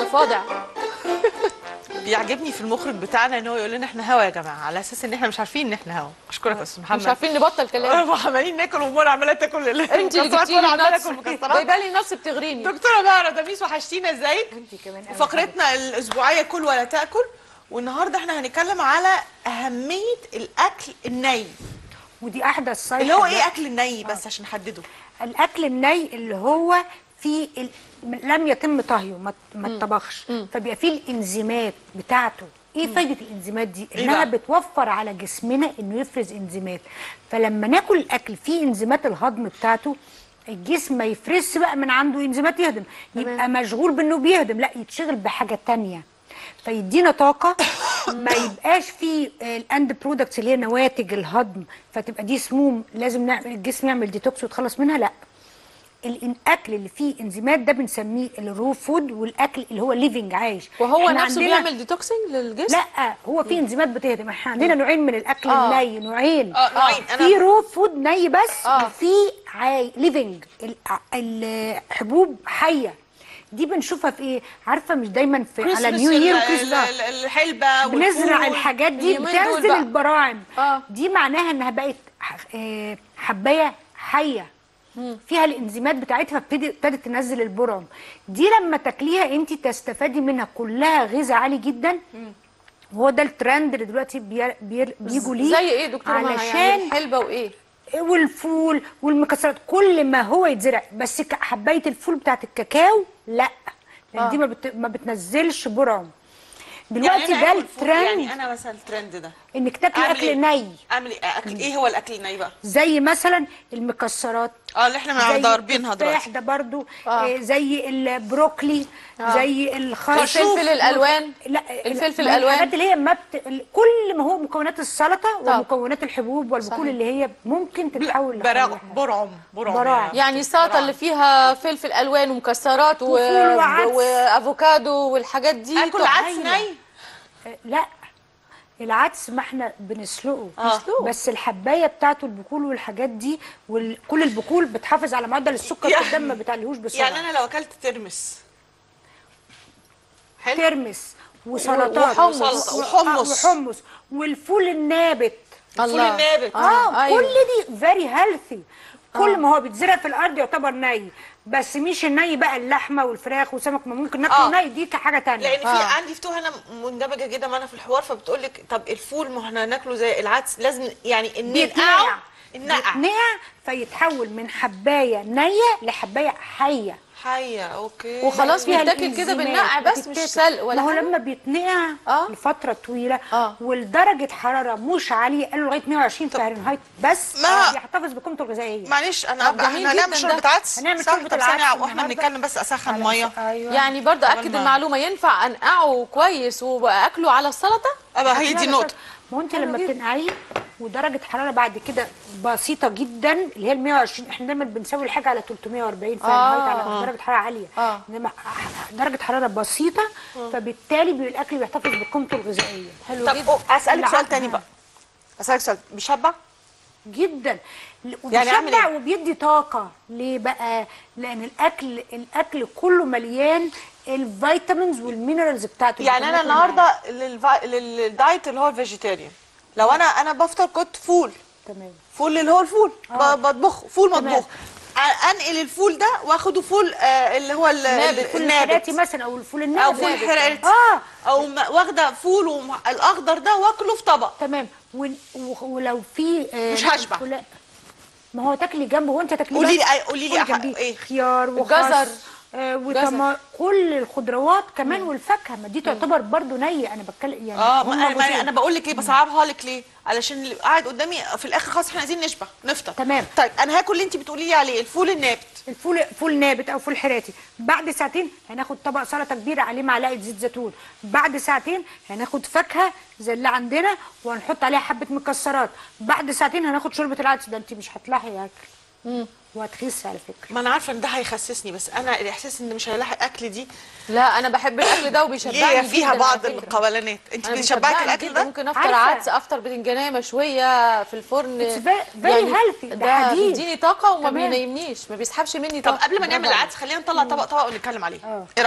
ضفادع بيعجبني في المخرج بتاعنا ان هو يقول لنا احنا هوا يا جماعه على اساس ان احنا مش عارفين ان احنا هوا اشكرك يا استاذ محمد مش عارفين نبطل كلام عمالين ناكل ومنى عماله تاكل انت اللي المكسرات جبتي وأنا لي عماله نفس اكل مكسرات جايبه لي نفس بتغريني دكتوره بقى دميس وحشتينا ازيك انت كمان أوي فقرتنا الاسبوعيه كل ولا تاكل والنهارده احنا هنتكلم على اهميه الاكل الني ودي احدث صيحه اللي هو بقى. ايه اكل الني بس عشان نحدده الاكل الني اللي هو في ال... لم يتم طهيه ما ما اتطبخش فبيبقى فيه الانزيمات بتاعته ايه فايده الانزيمات دي إيه انها بقى؟ بتوفر على جسمنا انه يفرز انزيمات فلما ناكل الاكل فيه انزيمات الهضم بتاعته الجسم ما يفرزش بقى من عنده انزيمات يهضم يبقى مشغول بانه بيهضم لا يتشغل بحاجه تانية فيدينا طاقه ما يبقاش فيه الاند برودكتس اللي هي نواتج الهضم فتبقى دي سموم لازم نعمل الجسم يعمل ديتوكس ويتخلص منها لا الاكل اللي فيه انزيمات ده بنسميه الرو فود والاكل اللي هو ليفنج عايش وهو إحنا نفسه عندنا- بيعمل ديتوكسنج للجسم لا هو في انزيمات بتهدم احنا عندنا نوعين من الاكل آه. الني نوعين آه، نوعين. أنا- في رو فود ني بس آه. وفي عاي ليفنج الحبوب حيه دي بنشوفها في ايه عارفه مش دايما في على كريسمس نيو يير ال- وكريسمس ال- ال- الحلبه بنزرع والفول. الحاجات دي اليومين دول بتنزل بقى. البراعم آه. دي معناها انها بقت ح- آه، حبايه حيه فيها الانزيمات بتاعتها ابتدي- ابتدت تنزل البرعم دي لما تاكليها انت تستفادي منها كلها غذاء عالي جدا وهو ده الترند اللي دلوقتي بي- بي- بيجوا ليه زي ايه دكتوره مها علشان يعني حلبه وايه والفول والمكسرات كل ما هو يتزرع بس ك- حبايه الفول بتاعت الكاكاو لا لان آه. دي ما, بت... ما بتنزلش برعم يعني دلوقتي أنا ده آكل فول، الترند يعني انا مثلا الترند ده انك تاكلي أعمل اكل إيه؟ ني اعمل ايه اكل ايه هو الاكل الني بقى زي مثلا المكسرات اه اللي احنا زي ضاربينها التفاح دلوقتي ده برضو آه. آه. زي البروكلي آه. زي الخس الفلفل الألوان. لا الفلفل ما هي الألوان. الحاجات اللي هي ما بت... ال- كل ما هو مكونات السلطه طب. ومكونات الحبوب والبقول صحيح. اللي هي ممكن تتحول برع لحاجة. برعم برعم براعم. يعني السلطه اللي فيها فلفل الوان ومكسرات و... وفول وعدس. وافوكادو والحاجات دي اكل تحفة. عدس ني آه، لا العدس ما احنا بنسلقه آه. بنسلقه. بس الحبايه بتاعته البقول والحاجات دي وكل البقول بتحافظ على معدل السكر يعني- في الدم ما بتعليهوش بسرعه يعني انا لو اكلت ترمس حلو ترمس وسلطات وحمص. وسلطة- وحمص. آه، وحمص والفول النابت الفول الله. النابت اه, آه، أيوة. كل دي فيري هيلثي كل ما هو بيتزرع في الارض يعتبر ني بس مش الني بقى اللحمه والفراخ والسمك ما ممكن ناكله آه. ني دي كحاجه تانية لان في آه. عندي فتوه هنا مندمجه جدا معانا في الحوار فبتقول لك طب الفول ما احنا هناكله زي العدس لازم يعني النقع بيتنقع النقع بيتنقع فيتحول من حبايه نيه لحبايه حيه حيه اوكي وخلاص فيها بيتاكل كده الإنزيمات بالنقع بس مش بتتاكل. سلق ولا ما هو حاجة؟ لما بيتنقع آه. لفتره طويله آه. والدرجه حراره مش عاليه قالوا لغايه 120 فahrenheit بس ما- بيحتفظ بقيمته الغذائيه معلش انا طب جميل احنا هنعمل جداً شوربه ده. عدس هنعمل صح؟ شوربة طب ثانية العدس واحنا النهاردة. بنتكلم بس اسخن على- ميه ايوه يعني برضه قبل اكد ما- المعلومه ينفع انقعه كويس واكله على السلطه ابقى هي دي النقطه ما هو انت حلو لما جدا. بتنقعيه ودرجه حراره بعد كده بسيطه جدا اللي هي ال 120 احنا دايما بنسوي الحاجه على 340 فahrenheit على درجه حراره عاليه آه. انما درجه حراره بسيطه فبالتالي بيبقى الاكل بيحتفظ بقيمته الغذائيه حلو طب جدا أو- اسالك سؤال العدس. تاني بقى اسالك سؤال بيشبع جدا يعني أعمل وبيشبع إيه؟ وبيدي طاقه ليه بقى لان الاكل الاكل كله مليان الفيتامينز والمينرالز بتاعته يعني انا الفيتامينات النهارده للفا- للدايت اللي هو الفيجيتيريان لو انا انا بفطر كنت فول تمام فول اللي هو الفول آه. ب- بطبخ فول تمام. مطبوخ أ- انقل الفول ده واخده فول آه اللي هو ال- نابت. ال- الفول النابت الحراتي مثلا او الفول النابت او فول حرقت اه او م- واخده فول وم- الاخضر ده واكله في طبق تمام ون- و- ولو في آه، مش هشبع. لا ما هو تاكلي جنبه وانت تاكلي قولي بس. لي أي- قولي لي قولي أح- جنبيه إيه؟ خيار وخس الجزر. آه وطما كل الخضروات كمان والفاكهه ما دي تعتبر برضو نيه انا بتكلم يعني اه هم ما انا, ما جزئين. أنا- انا بقول لك ليه بصعبها لك ليه علشان اللي قاعد قدامي في الاخر خلاص احنا عايزين نشبع نفطر تمام. طيب انا هاكل اللي انت بتقولي لي عليه الفول النابت الفول فول نابت او فول حراتي بعد ساعتين هناخد طبق سلطه كبيره عليه معلقه زيت زيتون بعد ساعتين هناخد فاكهه زي اللي عندنا وهنحط عليها حبه مكسرات بعد ساعتين هناخد شوربه العدس ده انت مش هتلاحي اكل وهتخسي على فكره ما انا عارفه ان ده هيخسسني بس انا الاحساس ان مش هيلاحق اكل دي لا انا بحب الاكل ده وبيشبعني ليه فيها جداً على بعض فكرة. القولانات انت أنا بيشبعك بيشبعني الاكل جداً. ده ممكن افطر عارفة. عدس افطر بدنجانيه مشويه في الفرن It's very- very healthy. ده ده حديد. بيديني طاقه وما تمام. بينيمنيش ما بيسحبش مني طب طاقه قبل ما نعمل العدس خلينا نطلع طبق طبق ونتكلم عليه آه. ايه رايك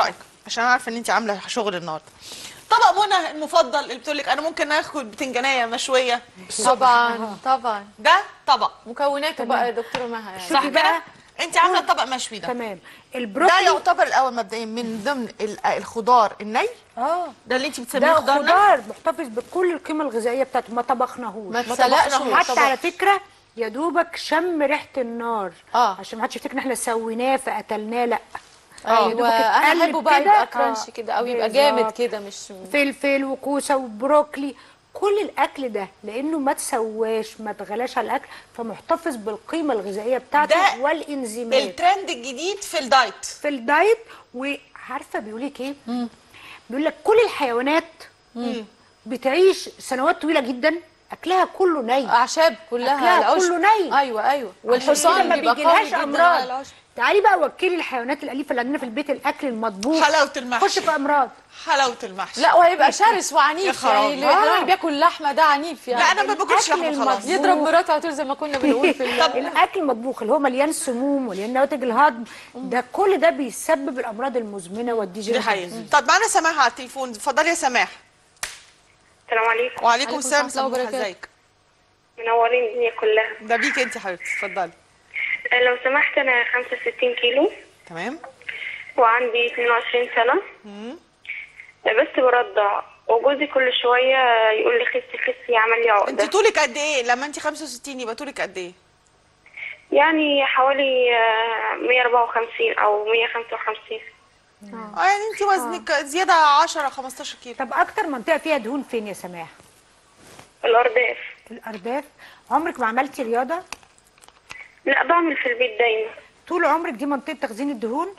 عشان عارفه ان انت عامله شغل النهارده طبق منى المفضل اللي بتقول لك انا ممكن اخد بتنجانيه مشويه طبعا طبعا ده طبق مكوناته بقى يا دكتوره مها يعني شوفي صح بقى. كده انت عامله طبق مشوي ده تمام ده البروكلي يعتبر الاول مبدئيا من ضمن ال- الخضار الني اه ده اللي انت بتسميه ده خضار ني خضار محتفظ بكل القيمه الغذائيه بتاعته ما طبخناهوش ما ما تسلقش طبخناهوش. وما حتى طبخ. على فكره يا دوبك شم ريحه النار آه. عشان ما حدش يفتكر ان احنا سويناه فقتلناه لا ايوه يا دوبك انا اتقلب احبه بقى كده. يبقى كرانش آه، كده او يبقى بالظبط. جامد كده مش فلفل وكوسه وبروكلي كل الاكل ده لانه ما تسواش ما تغلاش على الاكل فمحتفظ بالقيمه الغذائيه بتاعته ده والانزيمات الترند الجديد في الدايت في الدايت وعارفه بيقول لك ايه بيقول لك كل الحيوانات بتعيش سنوات طويله جدا اكلها كله ني اعشاب كلها أكلها العشب كله ني. ايوه ايوه عشان والحصان كده ما بيبقى قوي بيجيلهاش جدا على امراض العشب تعالي بقى وكلي الحيوانات الاليفه اللي عندنا في البيت الاكل المطبوخ حلاوه المحشي خش في امراض حلاوه المحشي لا وهيبقى شرس يا وعنيف خرابي. يعني اللي الحيوان آه. اللي بياكل لحمه ده عنيف يعني لا انا ما باكلش الأكل لحمه خلاص المطبوخ. يضرب مراته على طول زي ما كنا بنقول في ال- الاكل المطبوخ اللي هو مليان سموم مليان نواتج الهضم ده كل ده بيسبب الامراض المزمنه دي والديجيريشن حقيقة طب معانا سماح على التليفون اتفضلي يا سماح السلام عليكم وعليكم عليكم السلام السلام سموحه وبركاته. ازيك منورين الدنيا كلها ده بيك انت حبيبتي اتفضلي آه، لو سمحت انا 65 كيلو تمام وعندي 22 سنة آه، بس برضع وجوزي كل شوية يقول لي خسي خسي يعمل لي انت عقدة طولك قد ايه لما انت 65 يبقى طولك قد ايه يعني حوالي آه، 154 او 155 اه يعني انت وزنك زياده 10 15 كيلو طب اكتر منطقه فيها دهون فين يا سماح الارداف الارداف عمرك ما عملتي رياضه لا بعمل في البيت دايما طول عمرك دي منطقه تخزين الدهون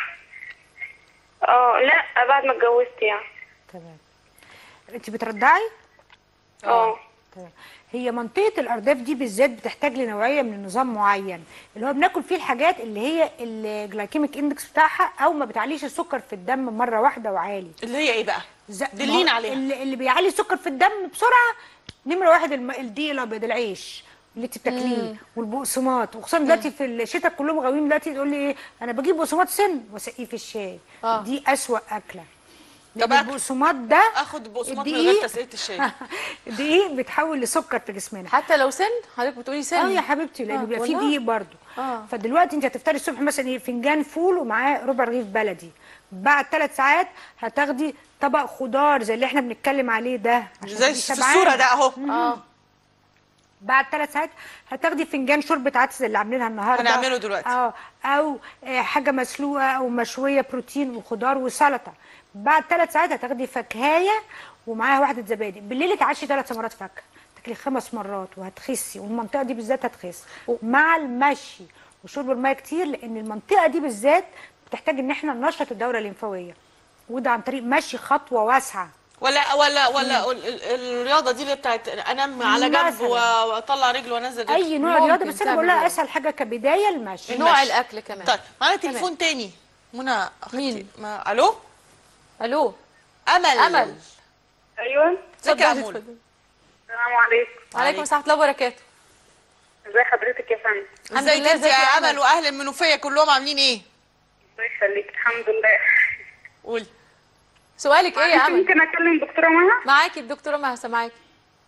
اه لا بعد ما اتجوزت يعني تمام انت بترضعي اه تمام. هي منطقة الأرداف دي بالذات بتحتاج لنوعية من النظام معين اللي هو بناكل فيه الحاجات اللي هي الجلايكيميك اندكس بتاعها أو ما بتعليش السكر في الدم مرة واحدة وعالي اللي هي ايه بقى ز- دلينا ما هو عليها. اللي, اللي بيعلي السكر في الدم بسرعة نمرة واحد الم... الدقيق الأبيض العيش اللي انت بتاكليه والبقسماط وخصوصا دلوقتي في الشتاء كلهم غاويين دلوقتي تقول لي ايه انا بجيب بقسماط سن واسقيه في الشاي آه. دي أسوأ أكلة طب لأن أكل. البقسماط ده اخد بقسماط من غير الدقيق- تسقيه الشاي الدقيق بيتحول لسكر في جسمنا حتى لو سن حضرتك بتقولي سن اه يا حبيبتي لان آه، بيبقى فيه والله؟ دقيق برضه آه. فدلوقتي انت هتفطري الصبح مثلا ايه فنجان فول ومعاه ربع رغيف بلدي بعد ثلاث ساعات هتاخدي طبق خضار زي اللي احنا بنتكلم عليه ده عشان زي تبقي في شبعانة. الصوره ده اهو اه بعد ثلاث ساعات هتاخدي فنجان شوربه عدس اللي عاملينها النهارده هنعمله دلوقتي. اه او آه، حاجه مسلوقه او مشويه بروتين وخضار وسلطه بعد ثلاث ساعات هتاخدي فاكهيه ومعاها واحده زبادي بالليل تعشي ثلاث مرات فاكهه تاكلي خمس مرات وهتخسي والمنطقه دي بالذات هتخس مع المشي وشرب الميه كتير لان المنطقه دي بالذات بتحتاج ان احنا ننشط الدوره الليمفاويه وده عن طريق مشي خطوه واسعه ولا ولا ولا ال- ال- الرياضه دي اللي بتاعت انام على جنب مثلاً. و- واطلع رجل وانزل رجل اي نوع ممكن رياضه بس انا بقول تعمل لها ده. اسهل حاجه كبدايه المشي نوع المشي. الاكل كمان طيب معانا تليفون تاني منى اختي مين؟ ما... الو الو امل امل ايوه ازيك يا اتفضلي، امول اتفضلي. السلام عليكم وعليكم السلام ورحمه الله وبركاته ازي حضرتك يا فندم الحمد ازيك لله، انت ازيك يا يا امل أمل؟ واهل المنوفيه كلهم عاملين ايه الله يخليك الحمد لله قولي سؤالك ايه يا انت امل ممكن اكلم دكتوره مها معاكي الدكتوره مها سامعاكي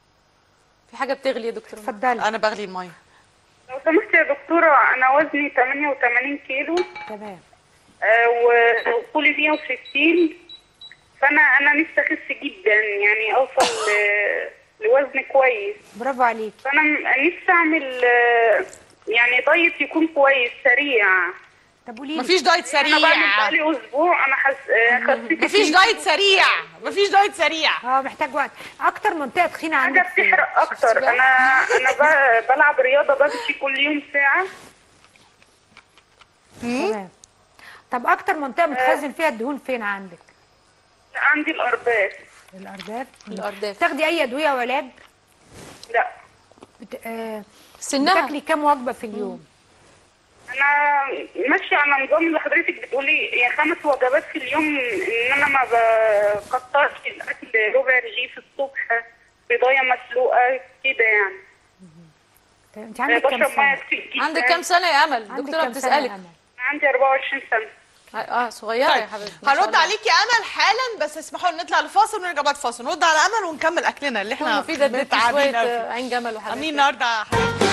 في حاجه بتغلي يا دكتوره مها. اتفضلي انا بغلي الميه لو سمحت يا دكتوره انا وزني 88 كيلو تمام آه، وطولي 160 فانا انا نفسي اخس جدا يعني اوصل ل- لوزن كويس برافو عليك فانا م- نفسي اعمل آه، يعني دايت يكون كويس سريع طب قولي لي مفيش دايت انا بعمل سريع بقالي اسبوع انا حس... آه، خسيت مفيش دايت سريع مفيش دايت سريع اه محتاج وقت اكتر منطقه تخينه حاجه عندك فين بتحرق اكتر انا انا ب- بلعب رياضه بمشي كل يوم ساعه تمام طب اكتر منطقه متخزن فيها الدهون فين عندك عندي الارباس الارداف الارداف تاخدي اي ادويه او علاج لا بت... آه... سنها بتاكلي كام وجبه في اليوم انا ماشيه على نظام اللي حضرتك بتقولي هي خمس وجبات في اليوم ان انا ما بكترش الاكل ربع رغيف الصبح بيضايه مسلوقه كده يعني طيب انت عندك كام بشرب ميه سنه كتير جدا عندك كام سنه يا امل عندك الدكتوره كام سنة يا بتسالك أمل؟ عندي 24 سنه اه صغيره يا طيب حبيبتي ما شاء هرد الله. عليكي امل حالا بس اسمحوا لنا نطلع لفاصل ونرجع بعد فاصل نرد على امل ونكمل اكلنا اللي تكون احنا مفيده اديتي متعبين شويه أوي. آه، عين جمل وحاجات عاملين كده. النهارده يا حبيبتي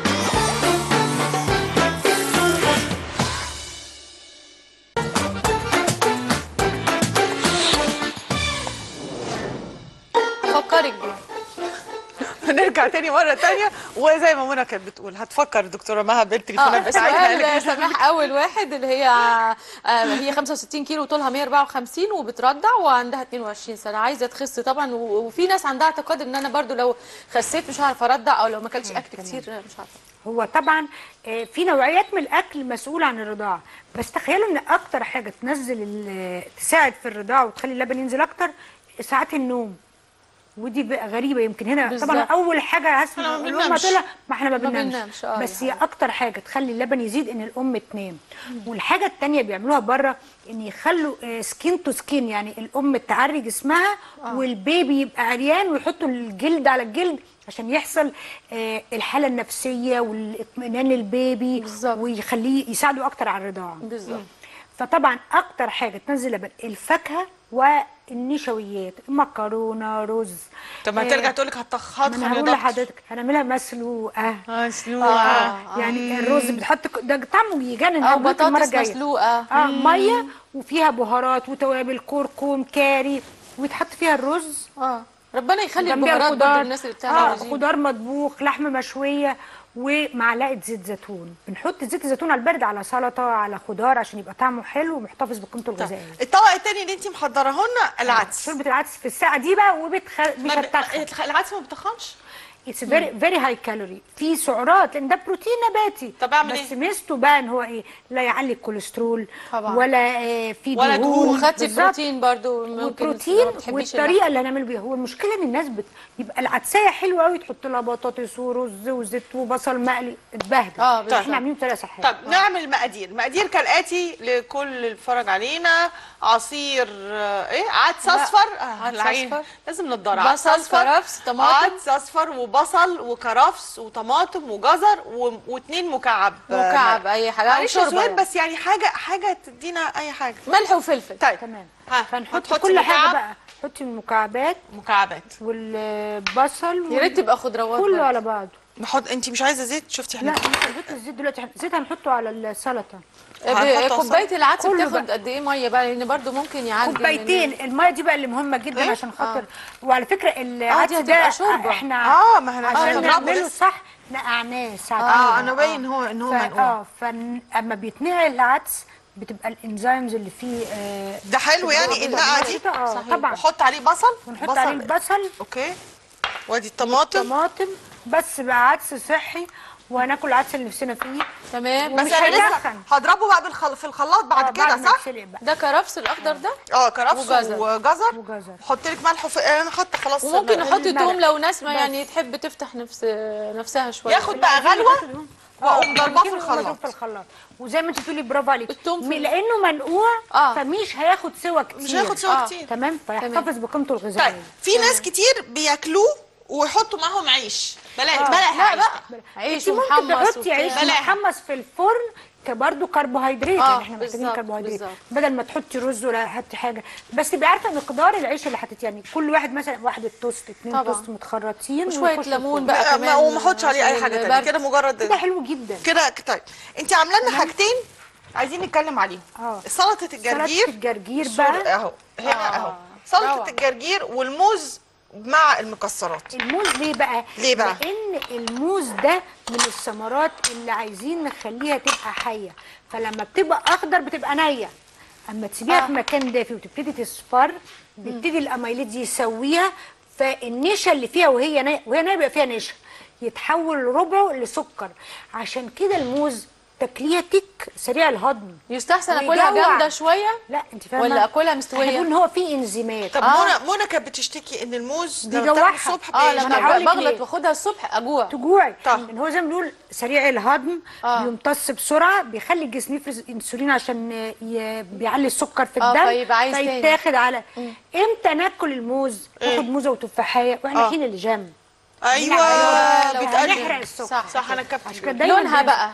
افكرك بيه هنرجع تاني مره تانية وزي ما منى كانت بتقول هتفكر الدكتوره مها بالتليفونات اه بتاعتها اللي سؤال كانت- سماح اول واحد اللي هي آه هي 65 كيلو وطولها 154 وبترضع وعندها 22 سنه عايزه تخس طبعا و- وفي ناس عندها اعتقاد ان انا برضو لو خسيت مش هعرف ارضع او لو ما اكلتش اكل كتير آه، مش عارفه هو طبعا آه، في نوعيات من الاكل مسؤوله عن الرضاعه بس تخيلوا ان اكتر حاجه تنزل ال- تساعد في الرضاعه وتخلي اللبن ينزل اكتر ساعات النوم ودي بقى غريبه يمكن هنا بالظبط. طبعا اول حاجه إحنا هسمع ما الام بننامش. تقول لها ما احنا ما ما بننامش بننامش، آه، بس دي هي اكتر حاجه تخلي اللبن يزيد ان الام تنام والحاجه الثانيه بيعملوها بره ان يخلوا سكين تو سكين يعني الام تعري جسمها والبيبي يبقى عريان ويحطوا الجلد على الجلد عشان يحصل آه، الحاله النفسيه والاطمئنان للبيبي بالظبط. ويخليه يساعده اكتر على الرضاعه بالظبط فطبعا اكتر حاجه تنزل لبن الفاكهه والنشويات مكرونه رز طب ما آه، ترجع تقول لك هتخ ما انا هتخن يا هقول دكتور لحضرتك هنعملها مسلوقه مسلوقه آه. يعني الرز بتحط ك- ده طعمه يجنن او هقول لك المره بطاطس الجايه مسلوقه اه ميه وفيها بهارات وتوابل كركم كاري ويتحط فيها الرز اه ربنا يخلي جنبيها البهارات برضو الخضار الناس اللي بتعمل اه رجيم. خضار مطبوخ لحمه مشويه ومعلقه زيت زيتون بنحط زيت الزيتون على البرد على سلطه على خضار عشان يبقى طعمه حلو ومحتفظ بقيمته الغذائيه الطبق التاني اللي انت محضراه لنا العدس شوربه العدس في الساعه دي بقى وبتخ... مش ما ب- هتخن العدس ما بتخنش اتس فيري فيري هاي كالوري في سعرات لان ده بروتين نباتي طب أعمل بس إيه؟ ميزته بقى ان هو ايه لا يعلي الكوليسترول طبعا. ولا آه في ولا دهون. دهون وخدتي بالظبط. بروتين برضو ممكن والبروتين ما بتحبيش والطريقه اللي هنعمل بيها هو المشكله ان الناس بت... يبقى العدسيه حلوه قوي تحط لها بطاطس ورز وزيت وبصل مقلي اتبهدل آه، بالظبط. احنا عاملين بطريقه صحيه طب نعمل مقادير مقادير كالاتي لكل اللي اتفرج علينا عصير آه، ايه عدس لا، اصفر آه، عدس العين. أصفر. لازم نضاره بصل، عدس أصفر، كرفس، طماطم. عدس اصفر وبصل وكرفس وطماطم وجزر و... واتنين مكعب آه، مكعب ملح. اي حاجه او معلش يا شوربه سهير يعني. بس يعني حاجه حاجه تدينا اي حاجه ملح وفلفل طيب تمام ها فنحط هتحطي كل حاجه مكعب؟ بقى حطي المكعبات مكعبات والبصل يا ريت تبقى خضروات كله برضو. على بعضه نحط انت مش عايزه زيت شفتي لا احنا مش هنحط الزيت دلوقتي الزيت هنحطه على السلطه ب- هنحط كوبايه العدس كله بتاخد بقى. قد ايه ميه بقى لان برضو ممكن يعدي من- كوبايتين الميه دي بقى اللي مهمه جدا إيه؟ عشان خاطر وعلى فكره العدس دي ده هتبقى شوربة. احنا اه ما احنا عشان هنضربه نعمله لسه. صح نقعناه ساعتين اه انا باين هو ان هو ف... منقوع اه فاما بيتنقع العدس بتبقى الانزيمز اللي فيه آه ده حلو يعني النقعه دي اه صحيح. طبعا وحط عليه بصل ونحط بصل. عليه البصل اوكي وادي الطماطم طماطم بس بقى عدس صحي وهناكل العدس اللي نفسنا فيه تمام بس ومش انا لسه هيدخن. هضربه بقى بالخل... في الخلاط بعد آه، كده ما صح؟ يتسلق بقى ده كرفس الاخضر ده اه كرفس وجزر. وجزر وجزر. حط لك ملح وف... انا حاطه خلاص وممكن الملح. نحط الملح. توم لو ناس ما بس. يعني تحب تفتح نفس نفسها شويه ياخد بقى غلوه واقوم ضرباه في كده الخلاط مضروب في الخلاط وزي ما انت بتقولي برافو عليك التوم في- م- لانه منقوع آه. فمش هياخد سوا كتير مش هياخد سوا آه. كتير تمام فيحتفظ بقيمته الغذائيه طيب في ناس كتير بياكلوه ويحطوا معاهم عيش بلا بلا لا عيش بقى عيش انت ممكن ومحمص تحطي عيش وبتاع. بلاها. محمص في الفرن كبرضه كربوهيدرات آه، يعني احنا محتاجين بالظبط، كربوهيدرات بالظبط. بدل ما تحطي رز ولا تحطي حاجه بس تبقي عارفه مقدار العيش اللي حطيتي يعني كل واحد مثلا واحده توست اتنين طبعا. توست متخرطين وشويه ويخشوا ليمون الفرن. بقى ما- كمان وما احطش عليه اي عشان حاجه تانية البرد. كده مجرد ده حلو جدا كده طيب انت عامله لنا حاجتين عايزين نتكلم عليهم اه. سلطه الجرجير سلطه الجرجير الصورة بقى اهو هنا آه. اهو سلطه روعة. الجرجير والموز مع المكسرات الموز ليه بقى؟ ليه بقى؟ لأن الموز ده من الثمرات اللي عايزين نخليها تبقى حية فلما بتبقى أخضر بتبقى نية أما تسيبيها آه. في مكان دافي وتبتدي تصفر بيبتدي الأميلات دي يسويها فالنشا اللي فيها وهي نية وهي نية بيبقى فيها نشا يتحول ربعه لسكر عشان كده الموز تاكليها تك سريع الهضم يستحسن اكلها ويجوع. جامده شويه لا انت فاهمه ولا اكلها مستويه احنا بنقول ان هو فيه انزيمات طب آه. منى منى كانت بتشتكي ان الموز لما بيجوعها. بتاكل الصبح اه بيشتغل. أنا لما هقولك بغلط ليه. واخدها الصبح اجوع تجوعي طب. لان هو زي ما بنقول سريع الهضم آه. بيمتص بسرعه بيخلي الجسم يفرز انسولين عشان ي... بيعلي السكر في آه، الدم فيبقى عايز تاني. فيتاخد على امتى ناكل الموز ناخد موزه وتفاحيه واحنا آه. رايحين الجيم ايوه أيوة، لو بتقلل هنحرق السكر صح صح انا كابتن عشان كده جدا. دايما لونها بن- بقى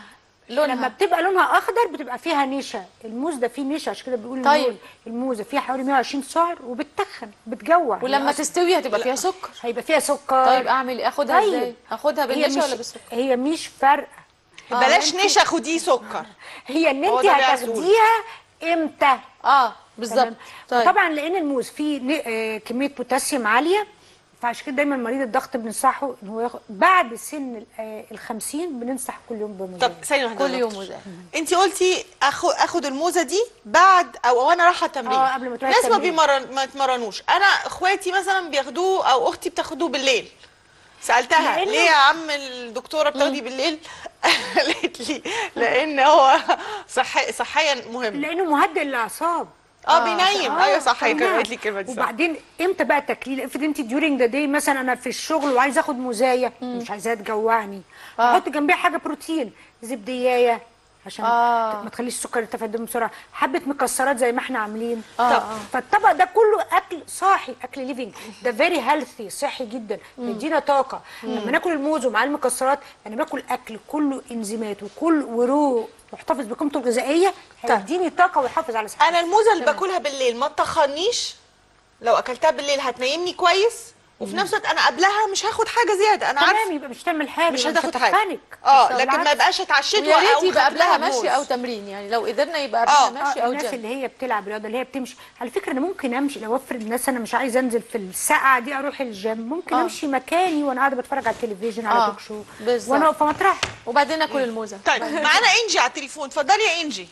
لونها. لما بتبقى لونها اخضر بتبقى فيها نشا الموز ده فيه نشا عشان كده بيقول طيب. الموز الموزه فيها حوالي 120 سعر وبتخن بتجوع ولما هي أصلاً تستوي هتبقى فيها سكر هيبقى فيها سكر طيب اعمل ايه اخدها طيب. ازاي اخدها هي بالنشا مش ولا بالسكر هي مش فارقه بلاش نشا خديه سكر هي ان هو انت ده بيعزول. هتاخديها امتى اه بالظبط تمام طيب طبعا لان الموز فيه ن- آه، كميه بوتاسيوم عاليه فعشان كده دايما مريض الضغط بننصحه ان هو ياخد بعد سن ال 50 بننصح كل يوم بموز طب ثانيه واحده كل يا يوم دكتور. وزي انت قلتي اخد اخد الموزه دي بعد او وانا رايحه تمرين اه، قبل ما تروحي ناس ما التمرين. بيمرن ما يتمرنوش انا اخواتي مثلا بياخدوه او اختي بتاخدوه بالليل سالتها لأنه- ليه يا عم الدكتوره بتاخدي بالليل قالت لي لان هو صحي صحيا مهم لانه مهدئ للاعصاب اه بينيم آه، ايوه صح هي طبعاً. كانت قالت لي الكلمه دي صح. وبعدين امتى بقى تكليل افرض انت ديورنج ذا داي مثلا انا في الشغل وعايزه اخد موزايه مش عايزاها تجوعني احط جنبيها حاجه بروتين زبديايه عشان آه. ما تخليش السكر يرتفع الدم بسرعه حبه مكسرات زي ما احنا عاملين آه، طب آه. فالطبق ده كله اكل صاحي اكل ليفنج ده فيري هيلثي صحي جدا بيدينا طاقه لما ناكل الموز ومعاه المكسرات انا باكل اكل كله انزيمات وكل ورو محتفظ بقيمته الغذائيه هيديني طاقه ويحافظ على صحتي انا الموزه اللي باكلها بالليل ما تخنيش لو اكلتها بالليل هتنيمني كويس وفي نفس الوقت انا قبلها مش هاخد حاجه زياده انا عارفه تمام يبقى مش هتعمل حاجه مش يبقى هتاخد حاجه هتتخنق. اه بس لكن ما بالعكس. يبقاش اتعشيت ويا ريت أو يبقى خدت لها قبلها مشي موز. او تمرين يعني لو قدرنا يبقى آه، قبلها مشي اه او الناس جيم اللي هي بتلعب رياضه اللي هي بتمشي على فكره انا ممكن امشي لو افرض الناس انا مش عايزه انزل في الساعه دي اروح الجيم ممكن آه. امشي مكاني وانا قاعده بتفرج على التلفزيون على آه، توك شو بالظبط. وانا واقفه مطرحي وبعدين اكل الموزه طيب معانا انجي على التليفون اتفضلي يا انجي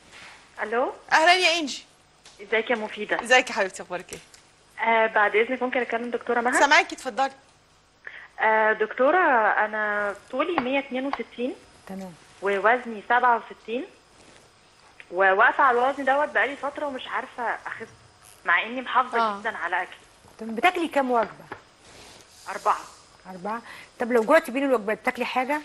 الو اهلا يا انجي ازيك يا مفيده ازيك يا حبيبتي اخبارك ايه آه بعد اذنك ممكن اكلم دكتوره مها سامعاكي اتفضلي آه دكتوره انا طولي 162 تمام ووزني 67 وواقفه على الوزن دوت بقالي فتره ومش عارفه اخس مع اني محافظه آه. جدا على اكلي طب بتاكلي كام وجبه اربعه اربعه طب لو جوعتي بين الوجبات بتاكلي حاجه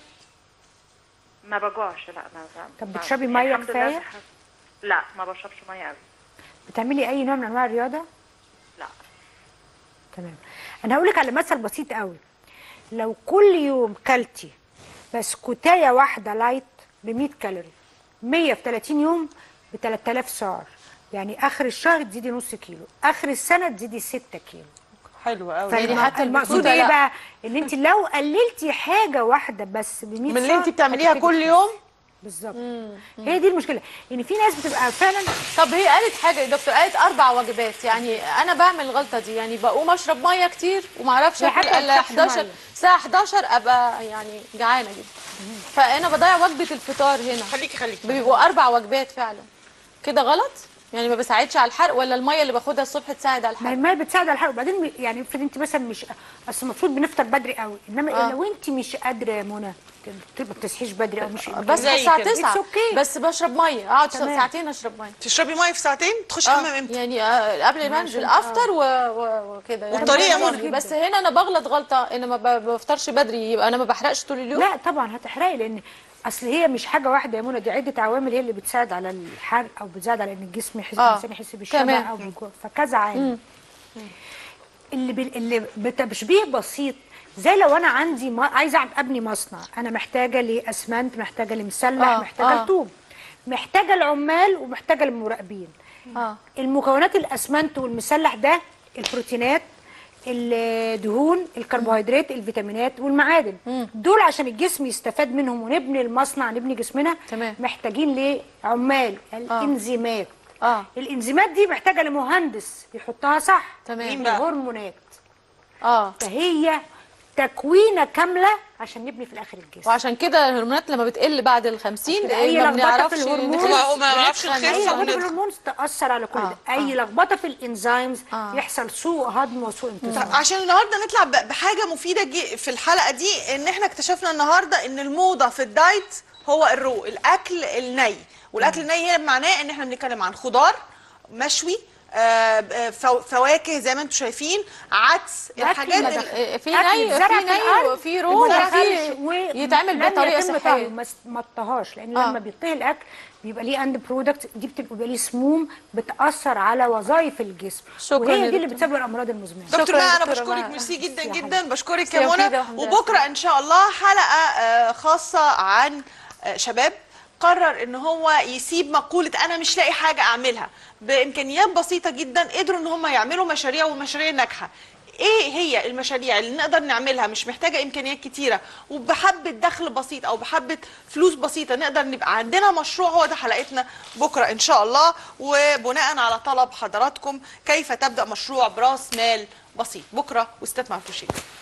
ما بجوعش لا ما طب ما- بتشربي يعني مية الحمد لله كفاية؟ بحس- لا ما بشربش ميه قوي بتعملي اي نوع من انواع الرياضه لا تمام انا هقول لك على مثل بسيط قوي لو كل يوم كلتي بسكوتايه واحده لايت ب 100 كالوري 100 في 30 يوم ب 3000 سعر يعني اخر الشهر تزيدي نص كيلو اخر السنه تزيدي 6 كيلو حلو قوي يعني فالم- حتى المقصود البسكوتة ايه لا. بقى ان انت لو قللتي حاجه واحده بس ب 100 من اللي سعر انت بتعمليها هتبتدي كل تخسي. يوم بالظبط هي دي المشكله ان في ناس بتبقى فعلا طب هي قالت حاجه يا دكتور قالت اربع وجبات يعني انا بعمل الغلطه دي يعني بقوم اشرب ميه كتير وما اعرفش هي اكل حتى الا ما بتشربش 11 مية. الساعه 11 ابقى يعني جعانه جدا فانا بضيع وجبه الفطار هنا خليكي خليكي بيبقوا اربع وجبات فعلا كده غلط يعني ما بساعدش على الحرق ولا الميه اللي باخدها الصبح تساعد على ما هي الحرق الميه بتساعد على الحرق وبعدين م- يعني افرض انت مثلا مش اصل المفروض بنفطر بدري قوي انما آه. آه. لو انت مش قادره يا منى ت- ما بتصحيش بدري او مش بس زي الساعه كده. 9 It's okay. بس بشرب ميه اقعد تمام. ساعتين اشرب ميه تشربي ميه في ساعتين تخش آه، حمام امتى يعني آه، قبل ما انزل افطر و- و- وكده يعني والطريقة بس- منى. بس هنا انا بغلط غلطه ان ما ب- بفطرش بدري يبقى انا ما بحرقش طول اليوم لا طبعا هتحرقي لان اصل هي مش حاجه واحده يا منى دي عده عوامل هي اللي بتساعد على الحرق او بتساعد على ان الجسم يحس آه. الانسان يحس بالشبع تمام. او بالجوع فكذا عامل اللي بال... اللي بتشبيه بسيط زي لو انا عندي ما... عايزه ابني مصنع انا محتاجه لاسمنت محتاجه لمسلح آه، محتاجه آه. لطوب محتاجه العمال ومحتاجه المراقبين اه المكونات الاسمنت والمسلح ده البروتينات الدهون الكربوهيدرات الفيتامينات والمعادن دول عشان الجسم يستفاد منهم ونبني المصنع نبني جسمنا تمام. محتاجين لعمال الانزيمات اه الانزيمات دي محتاجه لمهندس يحطها صح تمام. مين بقى؟ الهرمونات اه فهي تكوينه كامله عشان نبني في الاخر الجسم وعشان كده الهرمونات لما بتقل بعد ال 50 عشان أي ما لخبطة في بنعرفش الهرمون. نخس. ما- ما نعرفش بنتخن. نخس اي أو لخبطه في ندخل. الهرمون تاثر على كل آه، ده اي لخبطه في الانزيمز آه. يحصل سوء هضم وسوء امتصاص طب عشان النهارده نطلع ب- بحاجه مفيده جي في الحلقه دي ان احنا اكتشفنا النهارده ان الموضه في الدايت هو الرو الاكل الني والاكل الني هنا معناه ان احنا بنتكلم عن خضار مشوي آه، آه، فو- فواكه زي ما انتم شايفين عدس الأكل الحاجات ما ال- دخل- آه، في أكل ني الزرع في في ني الأرض وفي رو ما وفي دخلش و- يتعمل لم بطريقه يتم صحيه طهيه، ما س- ما طهاش لان آه. لما بيطهي الاكل بيبقى ليه اند برودكت دي بتبقى بيبقى ليه سموم بتاثر على وظائف الجسم شكراً يا وهي دي اللي دكتور. بتسبب الامراض المزمنه دكتور شكراً ماء انا دكتورة بشكرك ماء. ميرسي جدا يا جدا بشكرك يا ميرسي منى مفيدة والحمد لله. وبكره ان شاء الله حلقه آه، خاصه عن آه، شباب قرر ان هو يسيب مقوله انا مش لاقي حاجه اعملها بامكانيات بسيطه جدا قدروا ان هم يعملوا مشاريع ومشاريع ناجحه ايه هي المشاريع اللي نقدر نعملها مش محتاجه امكانيات كتيره وبحبه دخل بسيط او بحبه فلوس بسيطه نقدر نبقى عندنا مشروع هو ده حلقتنا بكره ان شاء الله وبناء على طلب حضراتكم كيف تبدا مشروع براس مال بسيط بكره واستاذ معرفوش إيه.